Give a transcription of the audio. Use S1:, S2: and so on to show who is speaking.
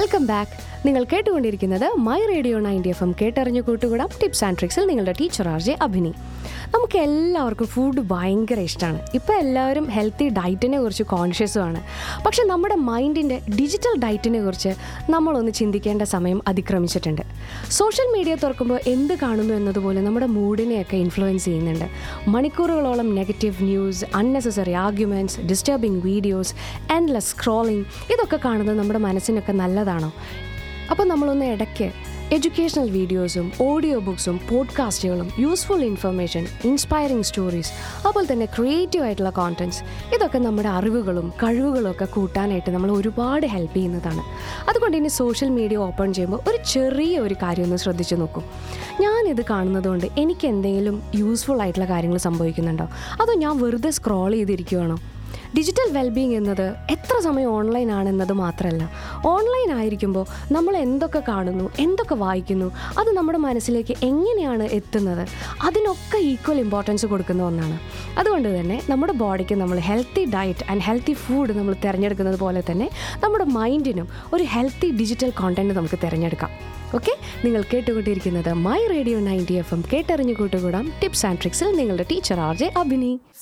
S1: welcome back നിങ്ങൾ കേട്ടുകൊണ്ടിരിക്കുന്നത് my radio ninety F M കേട്ടറിഞ്ഞു കൂട്ടുകൂടാം ടിപ്സ് ആൻഡ് ട്രിക്സിൽ നിങ്ങളുടെ ടീച്ചർ ആർ ജെ അഭിനി നമുക്ക് എല്ലാവർക്കും ഫുഡ് ഭയങ്കര ഇഷ്ടമാണ് ഇപ്പോൾ എല്ലാവരും ഹെൽത്തി ഡയറ്റിനെ കുറിച്ച് കോൺഷ്യസുമാണ് പക്ഷെ നമ്മുടെ മൈൻഡിൻ്റെ ഡിജിറ്റൽ ഡയറ്റിനെ കുറിച്ച് നമ്മളൊന്ന് ചിന്തിക്കേണ്ട സമയം അതിക്രമിച്ചിട്ടുണ്ട് സോഷ്യൽ മീഡിയ തുറക്കുമ്പോൾ എന്ത് കാണുന്നു എന്നതുപോലെ നമ്മുടെ മൂഡിനെയൊക്കെ ഇൻഫ്ലുവൻസ് ചെയ്യുന്നുണ്ട് മണിക്കൂറുകളോളം negative news unnecessary arguments disturbing videos endless scrolling ഇതൊക്കെ കാണുന്നത് നമ്മുടെ മനസ്സിനൊക്കെ നല്ലതാണോ അപ്പോൾ നമ്മളൊന്ന് ഇടയ്ക്ക് എഡ്യൂക്കേഷണൽ വീഡിയോസും ഓഡിയോ ബുക്സും പോഡ്കാസ്റ്റുകളും യൂസ്ഫുൾ ഇൻഫർമേഷൻ ഇൻസ്പയറിംഗ് സ്റ്റോറീസ് അതുപോലെ തന്നെ ക്രിയേറ്റീവ് ആയിട്ടുള്ള കോണ്ടൻറ്റ്സ് ഇതൊക്കെ നമ്മുടെ അറിവുകളും കഴിവുകളും ഒക്കെ കൂട്ടാനായിട്ട് നമ്മൾ ഒരുപാട് ഹെൽപ്പ് ചെയ്യുന്നതാണ് അതുകൊണ്ട് ഇനി സോഷ്യൽ മീഡിയ ഓപ്പൺ ചെയ്യുമ്പോൾ ഒരു ചെറിയ ഒരു കാര്യം ഒന്ന് ശ്രദ്ധിച്ചു നോക്കൂ ഞാനിത് കാണുന്നതുകൊണ്ട് എനിക്ക് എന്തെങ്കിലും യൂസ്ഫുൾ ആയിട്ടുള്ള കാര്യങ്ങൾ സംഭവിക്കുന്നുണ്ടോ അതോ ഞാൻ വെറുതെ സ്ക്രോൾ ചെയ്തിരിക്കുവാണോ ഡിജിറ്റൽ വെൽബീങ് എന്നത് എത്ര സമയം ഓൺലൈൻ ആണെന്നത് മാത്രമല്ല ഓൺലൈൻ ആയിരിക്കുമ്പോൾ നമ്മൾ എന്തൊക്കെ കാണുന്നു എന്തൊക്കെ വായിക്കുന്നു അത് നമ്മുടെ മനസ്സിലേക്ക് എങ്ങനെയാണ് എത്തുന്നത് അതിനൊക്കെ ഈക്വൽ ഇമ്പോർട്ടൻസ് കൊടുക്കുന്ന ഒന്നാണ് അതുകൊണ്ട് തന്നെ നമ്മുടെ ബോഡിക്ക് നമ്മൾ healthy diet and healthy food നമ്മൾ തിരഞ്ഞെടുക്കുന്നത് പോലെ തന്നെ നമ്മുടെ മൈൻഡിനും ഒരു ഹെൽത്തി ഡിജിറ്റൽ കോണ്ടന്റ് നമുക്ക് തിരഞ്ഞെടുക്കാം ഓക്കെ നിങ്ങൾ കേട്ടുകൊണ്ടിരിക്കുന്നത് my radio ninety F M കേട്ടറിഞ്ഞു കൂട്ടുകൂടാം ടിപ്സ് ആൻഡ് ട്രിക്സിൽ നിങ്ങളുടെ ടീച്ചർ ആർ ജെ അഭിനി